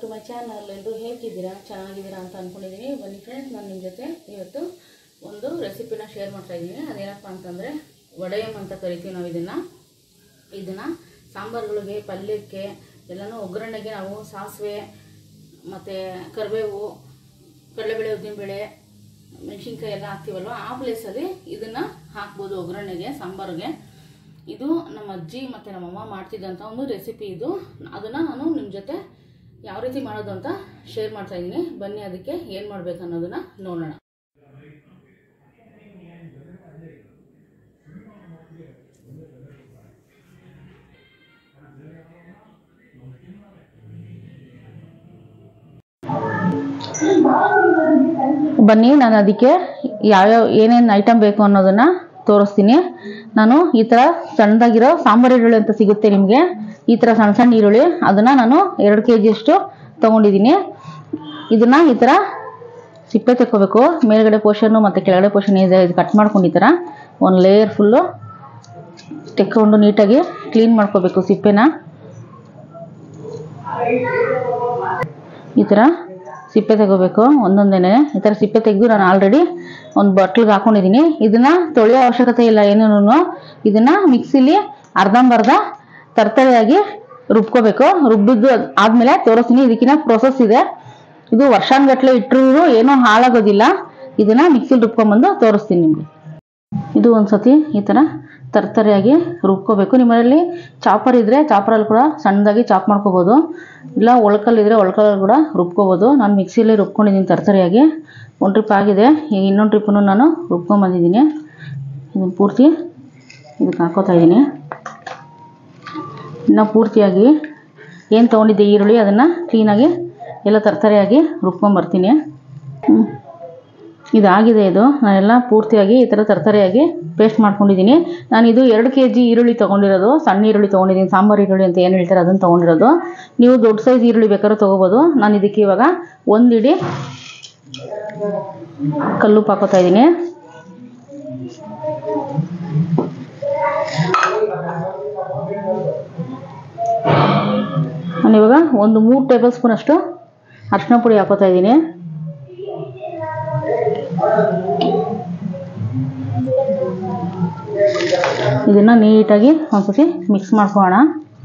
To my channel ಎಲ್ಲರೂ ಹೇಗಿದ್ದೀರಾ ಚೆನ್ನಾಗಿದ್ದೀರಾ ಅಂತ ಅಂದ್ಕೊಂಡಿದ್ದೀನಿ ಬನ್ನಿ ಫ್ರೆಂಡ್ಸ್ ನಾನು ನಿಮ್ಮ ಜೊತೆ ಇವತ್ತು ಒಂದು ರೆಸಿಪಿನ ಶೇರ್ ಮಾಡ್ತಾ ಇದ್ದೀನಿ ಅದೇನಪ್ಪ ಅಂತಂದರೆ ವಡೆಯಂ ಅಂತ ಕರಿತೀವಿ ನಾವು ಇದನ್ನು ಇದನ್ನು ಸಾಂಬಾರುಗಳಿಗೆ ಪಲ್ಯಕ್ಕೆ ಎಲ್ಲನೂ ಒಗ್ಗರಣೆಗೆ ನಾವು ಸಾಸಿವೆ ಮತ್ತು ಕರಿಬೇವು ಕಡಲೆಬೇಳೆ ಉದ್ದಿನಬೇಳೆ ಮೆಣಸಿನ್ಕಾಯಿ ಎಲ್ಲ ಹಾಕ್ತೀವಲ್ವ ಆ ಪ್ಲೇಸಲ್ಲಿ ಇದನ್ನು ಹಾಕ್ಬೋದು ಒಗ್ಗರಣೆಗೆ ಸಾಂಬಾರಿಗೆ ಇದು ನಮ್ಮ ಅಜ್ಜಿ ಮತ್ತು ನಮ್ಮಮ್ಮ ಮಾಡ್ತಿದ್ದಂಥ ಒಂದು ರೆಸಿಪಿ ಇದು ಅದನ್ನು ನಾನು ನಿಮ್ಮ ಜೊತೆ ಯಾವ ರೀತಿ ಮಾಡೋದು ಅಂತ ಶೇರ್ ಮಾಡ್ತಾ ಇದ್ದೀನಿ ಬನ್ನಿ ಅದಕ್ಕೆ ಏನು ಮಾಡಬೇಕು ಅನ್ನೋದನ್ನು ನೋಡೋಣ ಬನ್ನಿ ನಾನು ಅದಕ್ಕೆ ಯಾವ್ಯಾವ ಏನೇನು ಐಟಮ್ ಬೇಕು ಅನ್ನೋದನ್ನು ತೋರಿಸ್ತೀನಿ ನಾನು ಈ ಥರ ಸಣ್ಣದಾಗಿರೋ ಸಾಂಬಾರು ಈರುಳ್ಳಿ ಅಂತ ಸಿಗುತ್ತೆ ನಿಮಗೆ ಈ ಥರ ಸಣ್ಣ ಸಣ್ಣ ಈರುಳ್ಳಿ ಅದನ್ನು ನಾನು ಎರಡು ಕೆ ಜಿಯಷ್ಟು ತೊಗೊಂಡಿದ್ದೀನಿ ಇದನ್ನು ಈ ಥರ ಸಿಪ್ಪೆ ತೆಕ್ಕೋಬೇಕು ಮೇಲ್ಗಡೆ ಪೋರ್ಷನ್ನು ಮತ್ತು ಕೆಳಗಡೆ ಪೋರ್ಷನ್ ಇದೆ ಇದು ಕಟ್ ಮಾಡ್ಕೊಂಡು ಈ ಥರ ಒಂದು ಲೇಯರ್ ಫುಲ್ಲು ತೆಕ್ಕೊಂಡು ನೀಟಾಗಿ ಕ್ಲೀನ್ ಮಾಡ್ಕೋಬೇಕು ಸಿಪ್ಪೆನ ಈ ಥರ ಸಿಪ್ಪೆ ತೆಗೋಬೇಕು ಒಂದೊಂದೇನೆ ಈ ಥರ ಸಿಪ್ಪೆ ತೆಗೆದು ನಾನು ಆಲ್ರೆಡಿ ಒಂದು ಬಟ್ಲಿಗೆ ಹಾಕೊಂಡಿದ್ದೀನಿ ಇದನ್ನ ತೊಳೆಯೋ ಅವಶ್ಯಕತೆ ಇಲ್ಲ ಏನೇನು ಇದನ್ನ ಮಿಕ್ಸಿಲಿ ಅರ್ಧಂಬರ್ಧ ತರ್ತರೆಯಾಗಿ ರುಬ್ಕೋಬೇಕು ರುಬ್ಬಿದ್ದು ಆದ್ಮೇಲೆ ತೋರಿಸ್ತೀನಿ ಇದಕ್ಕಿನ್ನ ಪ್ರೊಸೆಸ್ ಇದೆ ಇದು ವರ್ಷಾನ್ಗಟ್ಲೆ ಇಟ್ಟರು ಏನೂ ಹಾಳಾಗೋದಿಲ್ಲ ಇದನ್ನ ಮಿಕ್ಸಿಲಿ ರುಬ್ಕೊಂಬಂದು ತೋರಿಸ್ತೀನಿ ನಿಮಗೆ ಇದು ಒಂದ್ಸತಿ ಈ ಥರ ತರ್ತರೆಯಾಗಿ ರುಬ್ಕೋಬೇಕು ನಿಮ್ಮಲ್ಲಿ ಚಾಪರ್ ಇದ್ದರೆ ಚಾಪರಲ್ಲಿ ಕೂಡ ಸಣ್ಣದಾಗಿ ಚಾಪ್ ಮಾಡ್ಕೋಬೋದು ಇಲ್ಲ ಒಳ್ಕಲ್ಲಿದ್ರೆ ಒಳ್ಕಲ್ಲಿ ಕೂಡ ರುಬ್ಕೋಬೋದು ನಾನು ಮಿಕ್ಸಿಯಲ್ಲಿ ರುಬ್ಕೊಂಡಿದ್ದೀನಿ ತರ್ತರೆಯಾಗಿ ಒಂದು ಟ್ರಿಪ್ ಆಗಿದೆ ಈಗ ಇನ್ನೊಂದು ಟ್ರಿಪ್ಪನ್ನು ನಾನು ರುಬ್ಕೊಂಬಂದಿದ್ದೀನಿ ಇದನ್ನು ಪೂರ್ತಿ ಇದಕ್ಕೆ ಹಾಕೋತಾ ಇದ್ದೀನಿ ಇನ್ನು ಪೂರ್ತಿಯಾಗಿ ಏನು ತೊಗೊಂಡಿದ್ದೆ ಈರುಳ್ಳಿ ಅದನ್ನು ಕ್ಲೀನಾಗಿ ಎಲ್ಲ ತರ್ತರೆಯಾಗಿ ರುಬ್ಕೊಂಬರ್ತೀನಿ ಹ್ಮ್. ಇದಾಗಿದೆ ಇದು ನಾನೆಲ್ಲ ಪೂರ್ತಿಯಾಗಿ ಈ ಥರ ತರ್ತರೆಯಾಗಿ ಪೇಸ್ಟ್ ಮಾಡ್ಕೊಂಡಿದ್ದೀನಿ ನಾನು ಇದು ಎರಡು ಕೆ ಜಿ ಈರುಳ್ಳಿ ತೊಗೊಂಡಿರೋದು ಸಣ್ಣ ಈರುಳ್ಳಿ ತೊಗೊಂಡಿದ್ದೀನಿ ಸಾಂಬಾರು ಈರುಳ್ಳಿ ಅಂತ ಏನು ಹೇಳ್ತಾರೆ ಅದನ್ನು ತೊಗೊಂಡಿರೋದು ನೀವು ದೊಡ್ಡ ಸೈಜ್ ಈರುಳ್ಳಿ ಬೇಕಾದ್ರೂ ತೊಗೋಬೋದು ನಾನು ಇದಕ್ಕೆ ಇವಾಗ ಒಂದು ಇಡೀ ಕಲ್ಲುಪ್ಪು ಹಾಕೋತಾ ಇದ್ದೀನಿ ನಾನು ಇವಾಗ ಒಂದು ಮೂರು ಟೇಬಲ್ ಸ್ಪೂನ್ ಅಷ್ಟು ಅರಿಶಿನ ಪುಡಿ ಹಾಕೋತಾ ಇದ್ದೀನಿ ಇದನ್ನ ನೀಟಾಗಿ ಒಂದ್ಸತಿ ಮಿಕ್ಸ್ ಮಾಡ್ಕೊಳ್ಳೋಣ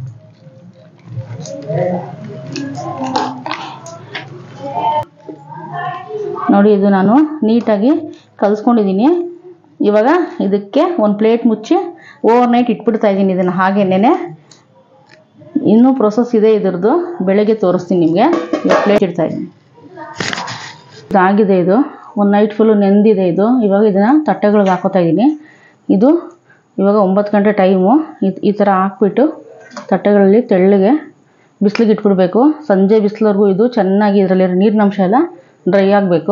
ನೋಡಿ ಇದು ನಾನು ನೀಟಾಗಿ ಕಲಿಸ್ಕೊಂಡಿದ್ದೀನಿ ಇವಾಗ ಇದಕ್ಕೆ ಒಂದು ಪ್ಲೇಟ್ ಮುಚ್ಚಿ ಓವರ್ ನೈಟ್ ಇಟ್ಬಿಡ್ತಾ ಇದ್ದೀನಿ ಇದನ್ನು ಹಾಗೇನೆ ಇನ್ನೂ ಪ್ರೊಸೆಸ್ ಇದೆ ಇದ್ರದ್ದು ಬೆಳಗ್ಗೆ ತೋರಿಸ್ತೀನಿ ನಿಮಗೆ ಪ್ಲೇಟ್ ಇಡ್ತಾ ಇದ್ದೀನಿ ಇದಾಗಿದೆ ಇದು ಒಂದು ನೈಟ್ ಫುಲ್ಲು ನೆಂದಿದೆ ಇದು ಇವಾಗ ಇದನ್ನು ತಟ್ಟೆಗಳಿಗೆ ಹಾಕೋತಾ ಇದ್ದೀನಿ ಇದು ಇವಾಗ ಒಂಬತ್ತು ಗಂಟೆ ಟೈಮು ಈ ಥರ ಹಾಕ್ಬಿಟ್ಟು ತಟ್ಟೆಗಳಲ್ಲಿ ತೆಳ್ಳಗೆ ಬಿಸಿಲಿಗೆ ಇಟ್ಬಿಡ್ಬೇಕು ಸಂಜೆ ಬಿಸಿಲವರೆಗೂ ಇದು ಚೆನ್ನಾಗಿ ಇದರಲ್ಲಿರೋ ನೀರಿನಂಶ ಎಲ್ಲ ಡ್ರೈ ಆಗಬೇಕು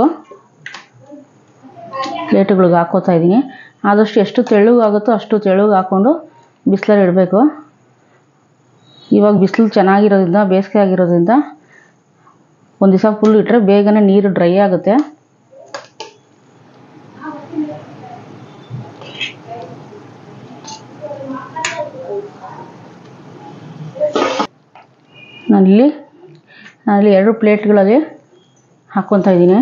ಪ್ಲೇಟ್ಗಳಿಗೆ ಹಾಕೋತಾ ಇದ್ದೀನಿ ಆದಷ್ಟು ಎಷ್ಟು ತೆಳ್ಳಗಾಗುತ್ತೋ ಅಷ್ಟು ತೆಳ್ಳಗೆ ಹಾಕ್ಕೊಂಡು ಬಿಸಿಲಲ್ಲಿ ಇಡಬೇಕು ಇವಾಗ ಬಿಸಿಲು ಚೆನ್ನಾಗಿರೋದ್ರಿಂದ ಬೇಸಿಗೆ ಆಗಿರೋದ್ರಿಂದ ಒಂದು ದಿವಸ ಫುಲ್ ಇಟ್ಟರೆ ಬೇಗನೆ ನೀರು ಡ್ರೈ ಆಗುತ್ತೆ ನಾನಿಲ್ಲಿ ನಾನಿಲ್ಲಿ ಎರಡು ಪ್ಲೇಟ್ಗಳಲ್ಲಿ ಹಾಕ್ಕೊತಾ ಇದ್ದೀನಿ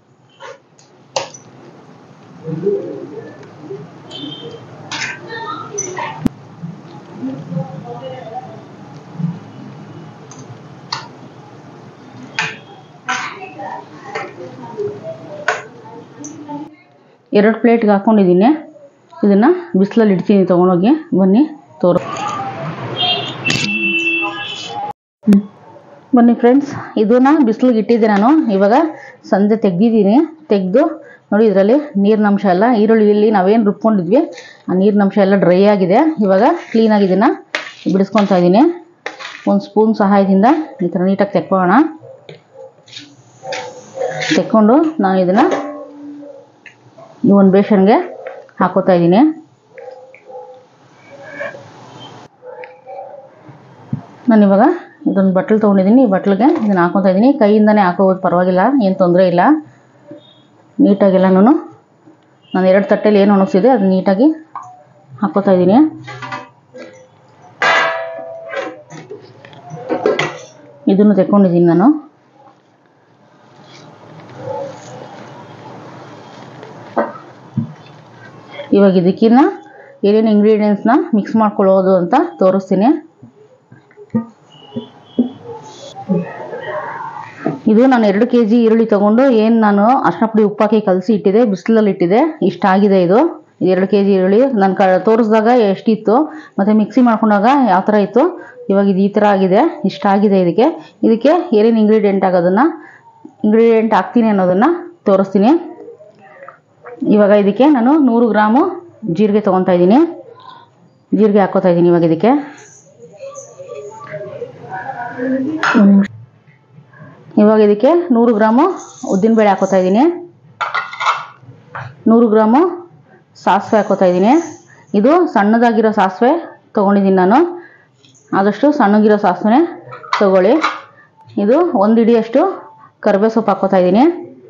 ಎರಡು ಪ್ಲೇಟ್ಗೆ ಹಾಕ್ಕೊಂಡಿದ್ದೀನಿ ಇದನ್ನು ಬಿಸಿಲಲ್ಲಿ ಇಡ್ತೀನಿ ತೊಗೊಂಡೋಗಿ ಬನ್ನಿ ತೋರು ಹ್ಮ್. ಬನ್ನಿ ಫ್ರೆಂಡ್ಸ್ ಇದನ್ನ ಬಿಸಿಲಿಗೆ ಇಟ್ಟಿದ್ದೆ ನಾನು ಇವಾಗ ಸಂಜೆ ತೆಗ್ದಿದ್ದೀನಿ ತೆಗೆದು ನೋಡಿ ಇದರಲ್ಲಿ ನೀರಿನಂಶ ಎಲ್ಲ ಈರುಳ್ಳಿಯಲ್ಲಿ ನಾವೇನು ರುಬ್ಕೊಂಡಿದ್ವಿ ಆ ನೀರಿನಂಶ ಎಲ್ಲ ಡ್ರೈ ಆಗಿದೆ ಇವಾಗ ಕ್ಲೀನಾಗಿ ಇದನ್ನು ಬಿಡಿಸ್ಕೊತಾ ಇದ್ದೀನಿ ಒಂದು ಸ್ಪೂನ್ ಸಹಾಯದಿಂದ ಈ ಥರ ನೀಟಾಗಿ ತೆಕ್ಕೊಳ್ಳೋಣ ತೆಕ್ಕೊಂಡು ನಾನು ಇದನ್ನು ಈ ಒಂದು ಬೇಷನ್ಗೆ ಹಾಕೋತಾ ಇದ್ದೀನಿ ನಾನು ಇವಾಗ ಇದೊಂದು ಬಟ್ಲು ತೊಗೊಂಡಿದ್ದೀನಿ ಈ ಬಟ್ಲಿಗೆ ಇದನ್ನು ಹಾಕೊತಾ ಇದ್ದೀನಿ ಕೈಯಿಂದನೇ ಹಾಕೋಬೋದು ಪರವಾಗಿಲ್ಲ ಏನು ತೊಂದರೆ ಇಲ್ಲ ನೀಟಾಗೆಲ್ಲನೂ ನಾನು ಎರಡು ತಟ್ಟೆಲಿ ಏನು ಒಣಗಿಸಿದೆ ಅದು ನೀಟಾಗಿ ಹಾಕೋತಾ ಇದ್ದೀನಿ ಇದನ್ನು ತೆಕ್ಕೊಂಡಿದ್ದೀನಿ ನಾನು ಇವಾಗ ಇದಕ್ಕಿನ್ನ ಏನೇನು ಇಂಗ್ರೀಡಿಯೆಂಟ್ಸ್ನ ಮಿಕ್ಸ್ ಮಾಡ್ಕೊಳ್ಳೋದು ಅಂತ ತೋರಿಸ್ತೀನಿ ಇದು ನಾನು ಎರಡು ಕೆ ಜಿ ಈರುಳ್ಳಿ ತೊಗೊಂಡು ಏನು ನಾನು ಅರ್ಶಿನ ಪುಡಿ ಉಪ್ಪಾಕಿ ಕಲಸಿ ಇಟ್ಟಿದೆ ಬಿಸಿಲಲ್ಲಿ ಇಟ್ಟಿದೆ ಇಷ್ಟಾಗಿದೆ ಇದು ಇದು ಎರಡು ಕೆ ಜಿ ಈರುಳ್ಳಿ ನಾನು ಕ ತೋರಿಸಿದಾಗ ಎಷ್ಟಿತ್ತು ಮತ್ತು ಮಿಕ್ಸಿ ಮಾಡ್ಕೊಂಡಾಗ ಯಾವ ಥರ ಇತ್ತು ಇವಾಗ ಇದು ಈ ಥರ ಆಗಿದೆ ಇಷ್ಟಾಗಿದೆ ಇದಕ್ಕೆ ಇದಕ್ಕೆ ಏನೇನು ಇಂಗ್ರೀಡಿಯೆಂಟ್ ಆಗೋದನ್ನು ಇಂಗ್ರೀಡಿಯೆಂಟ್ ಹಾಕ್ತೀನಿ ಅನ್ನೋದನ್ನು ತೋರಿಸ್ತೀನಿ ಇವಾಗ ಇದಕ್ಕೆ ನಾನು ನೂರು ಗ್ರಾಮು ಜೀರಿಗೆ ತೊಗೊತಾ ಇದ್ದೀನಿ ಜೀರಿಗೆ ಹಾಕೋತಾ ಇದ್ದೀನಿ ಇವಾಗ ಇದಕ್ಕೆ ಇವಾಗ ಇದಕ್ಕೆ ನೂರು ಗ್ರಾಮು ಉದ್ದಿನಬೇಳೆ ಹಾಕೋತಾ ಇದ್ದೀನಿ ನೂರು ಗ್ರಾಮು ಸಾಸಿವೆ ಹಾಕೋತಾ ಇದ್ದೀನಿ ಇದು ಸಣ್ಣದಾಗಿರೋ ಸಾಸಿವೆ ತೊಗೊಂಡಿದ್ದೀನಿ ನಾನು ಆದಷ್ಟು ಸಣ್ಣಗಿರೋ ಸಾಸಿವೆ ತಗೊಳ್ಳಿ ಇದು ಒಂದು ಹಿಡಿಯಷ್ಟು ಕರಿಬೇ ಸೊಪ್ಪು ಹಾಕೋತಾ ಇದ್ದೀನಿ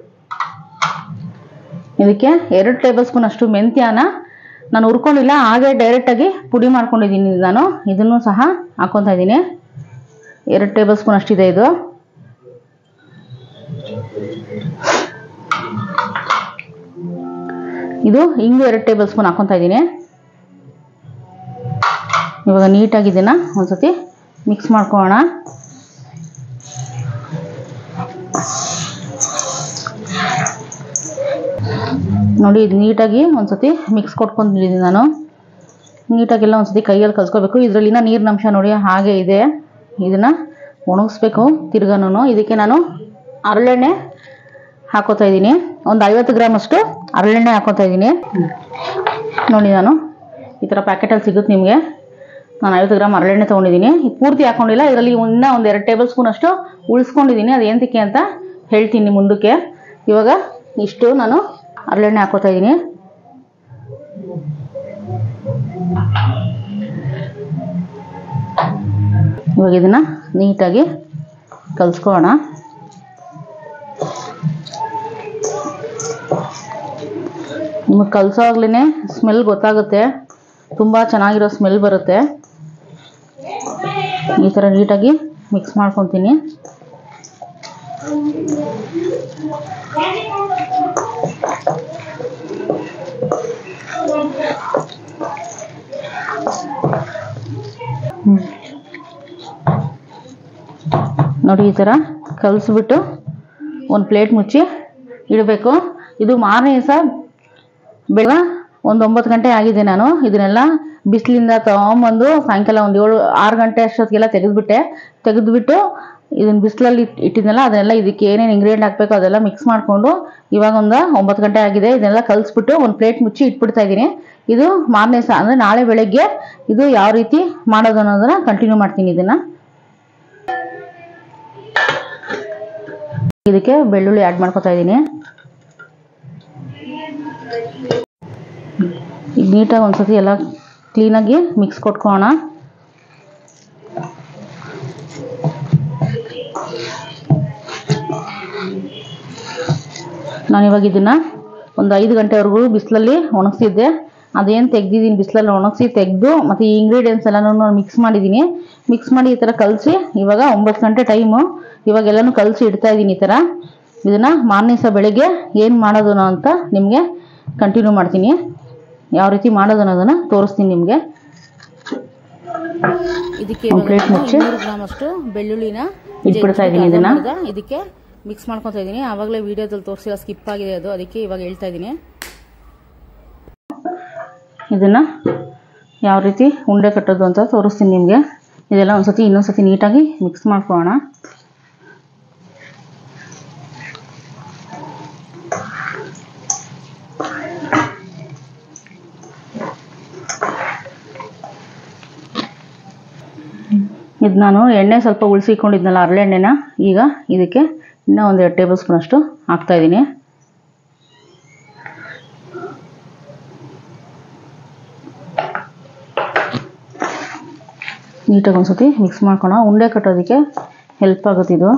ಇದಕ್ಕೆ ಎರಡು ಟೇಬಲ್ ಸ್ಪೂನ್ ಅಷ್ಟು ಮೆಂತ್ಯನ ನಾನು ಹುರ್ಕೊಂಡಿಲ್ಲ ಹಾಗೆ ಡೈರೆಕ್ಟಾಗಿ ಪುಡಿ ಮಾಡ್ಕೊಂಡಿದ್ದೀನಿ ನಾನು ಇದನ್ನು ಸಹ ಹಾಕ್ಕೊತಾ ಇದ್ದೀನಿ ಎರಡು ಟೇಬಲ್ ಸ್ಪೂನ್ ಅಷ್ಟಿದೆ ಇದು ಇದು ಹಿಂಗು ಎರಡು ಟೇಬಲ್ ಸ್ಪೂನ್ ಹಾಕ್ಕೊತಾ ಇದ್ದೀನಿ ಇವಾಗ ನೀಟಾಗಿ ಇದನ್ನು ಒಂದ್ಸತಿ ಮಿಕ್ಸ್ ಮಾಡ್ಕೊಳ್ಳೋಣ ನೋಡಿ ಇದು ನೀಟಾಗಿ ಒಂದ್ಸತಿ ಮಿಕ್ಸ್ ಕೊಟ್ಕೊಂಡಿದ್ದೀನಿ ನಾನು ನೀಟಾಗೆಲ್ಲ ಒಂದ್ಸತಿ ಕೈಯಲ್ಲಿ ಕಲ್ಸ್ಕೋಬೇಕು ಇದರಲ್ಲಿನ ನೀರಿನ ಅಂಶ ನೋಡಿ ಹಾಗೆ ಇದೆ ಇದನ್ನು ಒಣಗಿಸ್ಬೇಕು ತಿರ್ಗಾನು ಇದಕ್ಕೆ ನಾನು ಹರಳೆಣ್ಣೆ ಹಾಕೋತಾ ಇದ್ದೀನಿ ಒಂದು ಐವತ್ತು ಗ್ರಾಮ್ ಅಷ್ಟು ಹರಳೆಣ್ಣೆ ಹಾಕೋತಾ ಇದ್ದೀನಿ ನೋಡಿ ನಾನು ಈ ಥರ ಪ್ಯಾಕೆಟಲ್ಲಿ ಸಿಗುತ್ತೆ ನಿಮಗೆ ನಾನು ಐವತ್ತು ಗ್ರಾಮ್ ಹರಳೆಣ್ಣೆ ತೊಗೊಂಡಿದ್ದೀನಿ ಇದು ಪೂರ್ತಿ ಹಾಕೊಂಡಿಲ್ಲ ಇದರಲ್ಲಿ ಇನ್ನೂ ಒಂದು ಎರಡು ಟೇಬಲ್ ಸ್ಪೂನ್ ಅಷ್ಟು ಉಳಿಸ್ಕೊಂಡಿದ್ದೀನಿ ಅದು ಏನಕ್ಕೆ ಅಂತ ಹೇಳ್ತೀನಿ ಮುಂದಕ್ಕೆ ಇವಾಗ ಇಷ್ಟು ನಾನು ಹರಳೆಣ್ಣೆ ಹಾಕೋತಾ ಇದ್ದೀನಿ ಇವಾಗ ಇದನ್ನು ನೀಟಾಗಿ ಕಲಿಸ್ಕೊಳ್ಳೋಣ ನಿಮಗೆ ಕಲಸೋವಾಗ್ಲೇ ಸ್ಮೆಲ್ ಗೊತ್ತಾಗುತ್ತೆ ತುಂಬ ಚೆನ್ನಾಗಿರೋ ಸ್ಮೆಲ್ ಬರುತ್ತೆ ಈ ಥರ ನೀಟಾಗಿ ಮಿಕ್ಸ್ ಮಾಡ್ಕೊತೀನಿ ನೋಡಿ ಈ ಥರ ಕಲಿಸ್ಬಿಟ್ಟು ಒಂದು ಪ್ಲೇಟ್ ಮುಚ್ಚಿ ಇಡಬೇಕು ಇದು ಮಾರನೇ ದಿವಸ ಬೆಳಗ್ಗೆ ಒಂದು ಒಂಬತ್ತು ಗಂಟೆ ಆಗಿದೆ ನಾನು ಇದನ್ನೆಲ್ಲ ಬಿಸಿಲಿಂದ ತೊಗೊಂಬಂದು ಸಾಯಂಕಾಲ ಒಂದು ಏಳು ಆರು ಗಂಟೆ ಅಷ್ಟೊತ್ತಿಗೆಲ್ಲ ತೆಗೆದುಬಿಟ್ಟೆ ತೆಗೆದುಬಿಟ್ಟು ಇದನ್ನ ಬಿಸಿಲಲ್ಲಿ ಇಟ್ಟಿದ್ನಲ್ಲ ಅದನ್ನೆಲ್ಲ ಇದಕ್ಕೆ ಏನೇನು ಇಂಗ್ರೀಡಿಯೆಂಟ್ ಹಾಕಬೇಕು ಅದೆಲ್ಲ ಮಿಕ್ಸ್ ಮಾಡಿಕೊಂಡು ಇವಾಗ ಒಂದು ಒಂಬತ್ತು ಗಂಟೆ ಆಗಿದೆ ಇದನ್ನೆಲ್ಲ ಕಲಿಸ್ಬಿಟ್ಟು ಒಂದು ಪ್ಲೇಟ್ ಮುಚ್ಚಿ ಇಟ್ಬಿಡ್ತಾ ಇದ್ದೀನಿ ಇದು ಮಾರನೇ ದಿವಸ ಅಂದರೆ ನಾಳೆ ಬೆಳಗ್ಗೆ ಇದು ಯಾವ ರೀತಿ ಮಾಡೋದು ಅನ್ನೋದನ್ನ ಕಂಟಿನ್ಯೂ ಮಾಡ್ತೀನಿ ಇದನ್ನು ಇದಕ್ಕೆ ಬೆಳ್ಳುಳ್ಳಿ ಆ್ಯಡ್ ಮಾಡ್ಕೊತಾ ಇದ್ದೀನಿ ಈಗ ನೀಟಾಗಿ ಒಂದ್ಸತಿ ಎಲ್ಲ ಕ್ಲೀನಾಗಿ ಮಿಕ್ಸ್ ಕೊಟ್ಕೊಳ್ಳೋಣ ನಾನು ಇವಾಗ ಇದನ್ನು ಒಂದು ಐದು ಗಂಟೆವರೆಗೂ ಬಿಸಿಲಲ್ಲಿ ಒಣಗಿಸಿದ್ದೆ ಅದೇನು ತೆಗ್ದಿದ್ದೀನಿ ಬಿಸಿಲಲ್ಲಿ ಒಣಗಿಸಿ ತೆಗೆದು ಮತ್ತು ಈ ಇಂಗ್ರೀಡಿಯೆಂಟ್ಸ್ ಎಲ್ಲನೂ ಮಿಕ್ಸ್ ಮಾಡಿದ್ದೀನಿ ಮಿಕ್ಸ್ ಮಾಡಿ ಈ ಥರ ಕಲಸಿ ಇವಾಗ ಒಂಬತ್ತು ಗಂಟೆ ಟೈಮು ಇವಾಗ ಎಲ್ಲನೂ ಕಲಸಿ ಇಡ್ತಾ ಇದ್ದೀನಿ ಈ ಥರ ಇದನ್ನು ಮಾರನೇ ದಿವಸ ಬೆಳಗ್ಗೆ ಏನು ಮಾಡೋದು ಅಂತ ನಿಮಗೆ ಕಂಟಿನ್ಯೂ ಮಾಡ್ತೀನಿ ಯಾವ ರೀತಿ ಮಾಡೋದು ಅನ್ನೋದನ್ನು ತೋರಿಸ್ತೀನಿ ನಿಮಗೆ ಇದಕ್ಕೆ ಒಂದ್ plate ಮುಚ್ಚಿ ಗ್ರಾಮ್ ಅಷ್ಟು ಬೆಳ್ಳುಳ್ಳಿನ ಇಟ್ಬಿಡ್ತಾ ಇದ್ದೀನಿ ಇದನ್ನ ಅರ್ಧ ಇದಕ್ಕೆ ಮಿಕ್ಸ್ ಮಾಡ್ಕೊತಾ ಇದ್ದೀನಿ ಆವಾಗಲೇ ವಿಡಿಯೋದಲ್ಲಿ ತೋರಿಸಿಲ್ಲ ಸ್ಕಿಪ್ ಆಗಿದೆ ಅದು ಅದಕ್ಕೆ ಇವಾಗ ಹೇಳ್ತಾ ಇದ್ದೀನಿ ಇದನ್ನು ಯಾವ ರೀತಿ ಉಂಡೆ ಕಟ್ಟೋದು ಅಂತ ತೋರಿಸ್ತೀನಿ ನಿಮಗೆ ಇದೆಲ್ಲ ಒಂದ್ಸತಿ ಇನ್ನೊಂದ್ಸತಿ ನೀಟಾಗಿ ಮಿಕ್ಸ್ ಮಾಡ್ಕೊಳ್ಳೋಣ ಇದು ನಾನು ಎಣ್ಣೆ ಸ್ವಲ್ಪ ಉಳಿಸಿಕೊಂಡಿದ್ನಲ್ಲ ಹರಳೆಣ್ಣೆನ ಈಗ ಇದಕ್ಕೆ ಇನ್ನೂ ಒಂದು ಎರಡು ಟೇಬಲ್ ಸ್ಪೂನ್ ಅಷ್ಟು ಹಾಕ್ತಾ ಇದ್ದೀನಿ ನೀಟಾಗಿ ಒಂದ್ಸತಿ ಮಿಕ್ಸ್ ಮಾಡ್ಕೊಳ ಉಂಡೆ ಕಟ್ಟೋದಕ್ಕೆ ಹೆಲ್ಪ್ ಆಗುತ್ತೆ ಇದು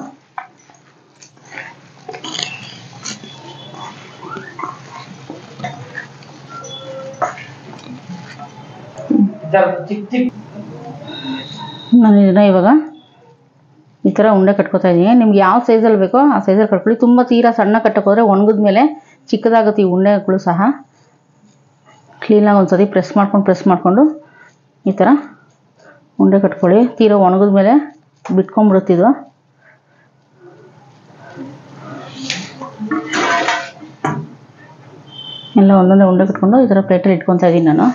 ನಾನು ಇದನ್ನ ಇವಾಗ ಈ ಥರ ಉಂಡೆ ಕಟ್ಕೊತಾ ಇದ್ದೀನಿ ನಿಮ್ಗೆ ಯಾವ ಸೈಜಲ್ಲಿ ಬೇಕೋ ಆ ಸೈಜಲ್ಲಿ ಕಟ್ಕೊಳ್ಳಿ ತುಂಬ ತೀರಾ ಸಣ್ಣ ಕಟ್ಟಕ್ಕೆ ಹೋದರೆ ಒಣಗಿದ ಮೇಲೆ ಚಿಕ್ಕದಾಗುತ್ತೆ ಈ ಉಂಡೆಗಳು ಸಹ ಕ್ಲೀನಾಗಿ ಒಂದು ಸತಿ ಪ್ರೆಸ್ ಮಾಡ್ಕೊಂಡು ಪ್ರೆಸ್ ಮಾಡಿಕೊಂಡು ಈ ಥರ ಉಂಡೆ ಕಟ್ಕೊಳ್ಳಿ ತೀರಾ ಒಣಗಿದ ಮೇಲೆ ಬಿಟ್ಕೊಂಡ್ಬಿಡುತ್ತಿದ್ದು ಎಲ್ಲ ಒಂದೊಂದೇ ಉಂಡೆ ಕಟ್ಕೊಂಡು ಈ ಥರ ಪ್ಲೇಟಲ್ಲಿ ಇಟ್ಕೊತಾ ಇದ್ದೀನಿ ನಾನು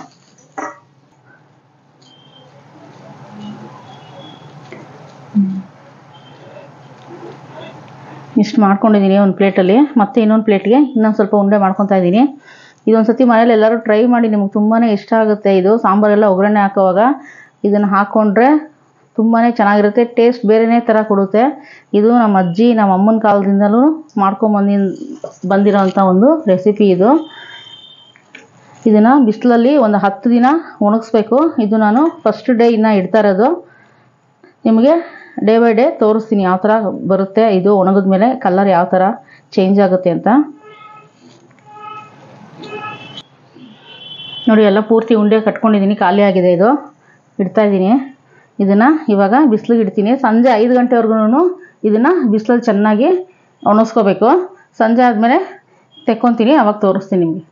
ಇಷ್ಟು ಮಾಡ್ಕೊಂಡಿದ್ದೀನಿ ಒಂದು ಪ್ಲೇಟಲ್ಲಿ ಮತ್ತೆ ಇನ್ನೊಂದು ಪ್ಲೇಟ್ಗೆ ಇನ್ನೊಂದು ಸ್ವಲ್ಪ ಉಂಡೆ ಮಾಡ್ಕೊತಾ ಇದ್ದೀನಿ ಇದೊಂದು ಸತಿ ಮನೇಲಿ ಎಲ್ಲರೂ ಟ್ರೈ ಮಾಡಿ ನಿಮಗೆ ತುಂಬಾ ಇಷ್ಟ ಆಗುತ್ತೆ ಇದು ಸಾಂಬಾರೆಲ್ಲ ಒಗ್ಗರಣೆ ಹಾಕೋವಾಗ ಇದನ್ನು ಹಾಕ್ಕೊಂಡ್ರೆ ತುಂಬಾ ಚೆನ್ನಾಗಿರುತ್ತೆ ಟೇಸ್ಟ್ ಬೇರೆನೇ ಥರ ಕೊಡುತ್ತೆ ಇದು ನಮ್ಮ ಅಜ್ಜಿ ನಮ್ಮ ಅಮ್ಮನ ಕಾಲದಿಂದಲೂ ಮಾಡ್ಕೊಂಬಂದಿ ಬಂದಿರೋಂಥ ಒಂದು ರೆಸಿಪಿ ಇದು ಇದನ್ನು ಬಿಸಿಲಲ್ಲಿ ಒಂದು ಹತ್ತು ದಿನ ಒಣಗಿಸ್ಬೇಕು ಇದು ನಾನು ಫಸ್ಟ್ ಡೇ ಇನ್ನು ಇಡ್ತಾ ಇರೋದು ನಿಮಗೆ ಡೇ ಬೈ ಡೇ ತೋರಿಸ್ತೀನಿ ಯಾವ ಥರ ಬರುತ್ತೆ ಇದು ಒಣಗಿದ ಮೇಲೆ ಕಲರ್ ಯಾವ ಥರ ಚೇಂಜ್ ಆಗುತ್ತೆ ಅಂತ ನೋಡಿ ಎಲ್ಲ ಪೂರ್ತಿ ಉಂಡೆ ಕಟ್ಕೊಂಡಿದ್ದೀನಿ ಖಾಲಿ ಆಗಿದೆ ಇದು ಇಡ್ತಾ ಇದ್ದೀನಿ ಇದನ್ನು ಇವಾಗ ಬಿಸಿಲಿಗೆ ಇಡ್ತೀನಿ ಸಂಜೆ ಐದು ಗಂಟೆವರೆಗೂ ಇದನ್ನು ಬಿಸಿಲಲ್ಲಿ ಚೆನ್ನಾಗಿ ಒಣಗಿಸ್ಕೋಬೇಕು ಸಂಜೆ ಆದಮೇಲೆ ತೆಕ್ಕೊತೀನಿ ಅವಾಗ ತೋರಿಸ್ತೀನಿ ನಿಮಗೆ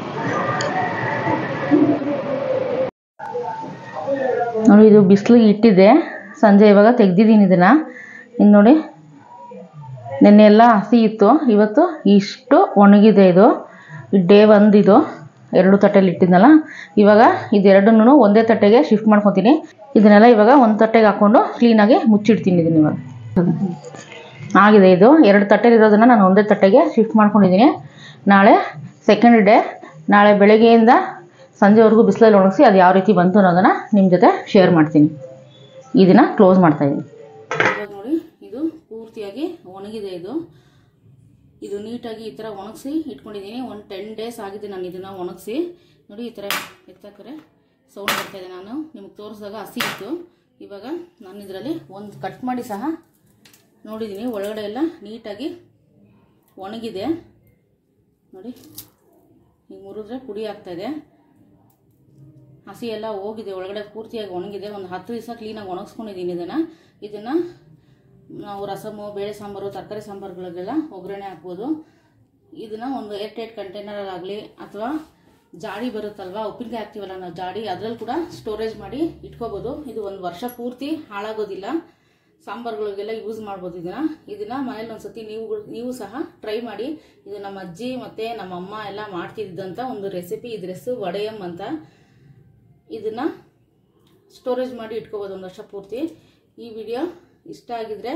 ನೋಡಿ ಇದು ಬಿಸಿಲಿಗೆ ಇಟ್ಟಿದ್ದೆ ಸಂಜೆ ಇವಾಗ ತೆಗ್ದಿದ್ದೀನಿ ಇದನ್ನು ಇನ್ನು ನೋಡಿ ನಿನ್ನೆ ಎಲ್ಲ ಹಸಿ ಇತ್ತು ಇವತ್ತು ಇಷ್ಟು ಒಣಗಿದೆ ಇದು ಡೇ ಒಂದಿದು ಎರಡು ತಟ್ಟೆಲಿ ಇಟ್ಟಿದ್ನಲ್ಲ ಇವಾಗ ಇದೆರಡನ್ನೂ ಒಂದೇ ತಟ್ಟೆಗೆ ಶಿಫ್ಟ್ ಮಾಡ್ಕೊತೀನಿ ಇದನ್ನೆಲ್ಲ ಇವಾಗ ಒಂದು ತಟ್ಟೆಗೆ ಹಾಕ್ಕೊಂಡು ಕ್ಲೀನಾಗಿ ಮುಚ್ಚಿಡ್ತೀನಿ ಇದನ್ನ ಇವಾಗ ಆಗಿದೆ ಇದು ಎರಡು ತಟ್ಟೆಲಿರೋದನ್ನು ನಾನು ಒಂದೇ ತಟ್ಟೆಗೆ ಶಿಫ್ಟ್ ಮಾಡ್ಕೊಂಡಿದ್ದೀನಿ ನಾಳೆ ಸೆಕೆಂಡ್ ಡೇ ನಾಳೆ ಬೆಳಗ್ಗೆಯಿಂದ ಸಂಜೆವರೆಗೂ ಬಿಸಿಲಲ್ಲಿ ಒಣಗಿಸಿ ಅದು ಯಾವ ರೀತಿ ಬಂತು ಅನ್ನೋದನ್ನು ನಿಮ್ಮ ಜೊತೆ ಶೇರ್ ಮಾಡ್ತೀನಿ ಇದನ್ನು ಕ್ಲೋಸ್ ಮಾಡ್ತಾಯಿದ್ದೀನಿ ಇವಾಗ ನೋಡಿ ಇದು ಪೂರ್ತಿಯಾಗಿ ಒಣಗಿದೆ ಇದು ಇದು ನೀಟಾಗಿ ಈ ಥರ ಒಣಗಿಸಿ ಇಟ್ಕೊಂಡಿದ್ದೀನಿ ಒಂದು ಟೆನ್ ಡೇಸ್ ಆಗಿದೆ ನಾನು ಇದನ್ನು ಒಣಗಿಸಿ ನೋಡಿ ಈ ಥರ ಎತ್ತಾಕರೆ ಸೌಂಡ್ ಬರ್ತಾ ಇದೆ ನಾನು ನಿಮಗೆ ತೋರಿಸಿದಾಗ ಹಸಿ ಇತ್ತು ಇವಾಗ ನಾನು ಇದರಲ್ಲಿ ಒಂದು ಕಟ್ ಮಾಡಿ ಸಹ ನೋಡಿದ್ದೀನಿ ಒಳಗಡೆ ಎಲ್ಲ ನೀಟಾಗಿ ಒಣಗಿದೆ ನೋಡಿ ಈಗ ಮುರಿದ್ರೆ ಪುಡಿ ಆಗ್ತಾ ಇದೆ ಹಸಿ ಎಲ್ಲ ಹೋಗಿದೆ ಒಳಗಡೆ ಪೂರ್ತಿಯಾಗಿ ಒಣಗಿದೆ ಒಂದು ಹತ್ತು ದಿವಸ ಕ್ಲೀನಾಗಿ ಒಣಗಿಸ್ಕೊಂಡಿದ್ದೀನಿ ಇದನ್ನು ಇದನ್ನು ನಾವು ರಸಮು ಬೇಳೆ ಸಾಂಬಾರು ತರಕಾರಿ ಸಾಂಬಾರುಗಳಿಗೆಲ್ಲ ಒಗ್ಗರಣೆ ಹಾಕ್ಬೋದು ಇದನ್ನು ಒಂದು ಏರ್ ಟೈಟ್ ಕಂಟೈನರಾಗಲಿ ಅಥವಾ ಜಾಡಿ ಬರುತ್ತಲ್ವಾ ಉಪ್ಪಿನಕಾಯಿ ಹಾಕ್ತೀವಲ್ಲ ನಾವು ಜಾಡಿ ಅದರಲ್ಲಿ ಕೂಡ ಸ್ಟೋರೇಜ್ ಮಾಡಿ ಇಟ್ಕೋಬೋದು ಇದು ಒಂದು ವರ್ಷ ಪೂರ್ತಿ ಹಾಳಾಗೋದಿಲ್ಲ ಸಾಂಬಾರುಗಳಿಗೆಲ್ಲ ಯೂಸ್ ಮಾಡ್ಬೋದು ಇದನ್ನು ಇದನ್ನು ಮನೇಲಿ ಒಂದ್ಸತಿ ನೀವು ನೀವು ಸಹ ಟ್ರೈ ಮಾಡಿ ಇದು ನಮ್ಮ ಅಜ್ಜಿ ಮತ್ತು ನಮ್ಮ ಅಮ್ಮ ಎಲ್ಲ ಮಾಡ್ತಿದ್ದಂಥ ಒಂದು ರೆಸಿಪಿ ಇದ್ರ ಹೆಸರು ವಡೆಯಂ ಅಂತ ಇದನ್ನು ಸ್ಟೋರೇಜ್ ಮಾಡಿ ಇಟ್ಕೋಬೋದು ಒಂದು ವರ್ಷ ಪೂರ್ತಿ ಈ ವಿಡಿಯೋ ಇಷ್ಟ ಆಗಿದ್ರೆ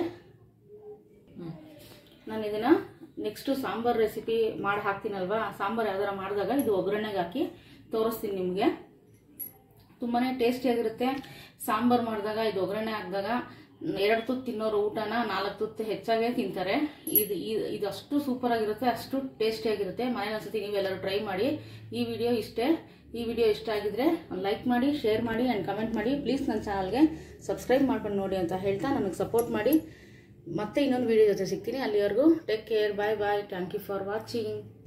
ನಾನು ಇದನ್ನು ನೆಕ್ಸ್ಟು ಸಾಂಬಾರು ರೆಸಿಪಿ ಮಾಡಿ ಹಾಕ್ತೀನಲ್ವಾ ಸಾಂಬಾರು ಯಾವ್ದಾರ ಮಾಡಿದಾಗ ಇದು ಒಗ್ಗರಣೆಗೆ ಹಾಕಿ ತೋರಿಸ್ತೀನಿ ನಿಮಗೆ ತುಂಬಾ ಟೇಸ್ಟಿಯಾಗಿರುತ್ತೆ ಸಾಂಬಾರು ಮಾಡಿದಾಗ ಇದು ಒಗ್ಗರಣೆ ಹಾಕಿದಾಗ ಎರಡು ತುತ್ತು ತಿನ್ನೋರು ಊಟನ ನಾಲ್ಕು ತುತ್ತು ಹೆಚ್ಚಾಗೇ ತಿಂತಾರೆ ಇದು ಇದು ಇದು ಅಷ್ಟು ಸೂಪರ್ ಆಗಿರುತ್ತೆ ಅಷ್ಟು ಟೇಸ್ಟಿಯಾಗಿರುತ್ತೆ ಮನೇಲಿ ಒಂದ್ಸತಿ ನೀವೆಲ್ಲರೂ ಟ್ರೈ ಮಾಡಿ ಈ ವಿಡಿಯೋ ಇಷ್ಟೇ ಈ ವಿಡಿಯೋ ಇಷ್ಟ ಆಗಿದ್ರೆ ಒಂದು ಲೈಕ್ ಮಾಡಿ ಶೇರ್ ಮಾಡಿ ಆ್ಯಂಡ್ ಕಮೆಂಟ್ ಮಾಡಿ ಪ್ಲೀಸ್ ನನ್ನ ಚಾನಲ್ಗೆ ಸಬ್ಸ್ಕ್ರೈಬ್ ಮಾಡ್ಕೊಂಡು ನೋಡಿ ಅಂತ ಹೇಳ್ತಾ ನನಗೆ ಸಪೋರ್ಟ್ ಮಾಡಿ ಮತ್ತೆ ಇನ್ನೊಂದು ವಿಡಿಯೋ ಜೊತೆ ಸಿಗ್ತೀನಿ ಅಲ್ಲಿವರೆಗೂ take care bye bye thank you for watching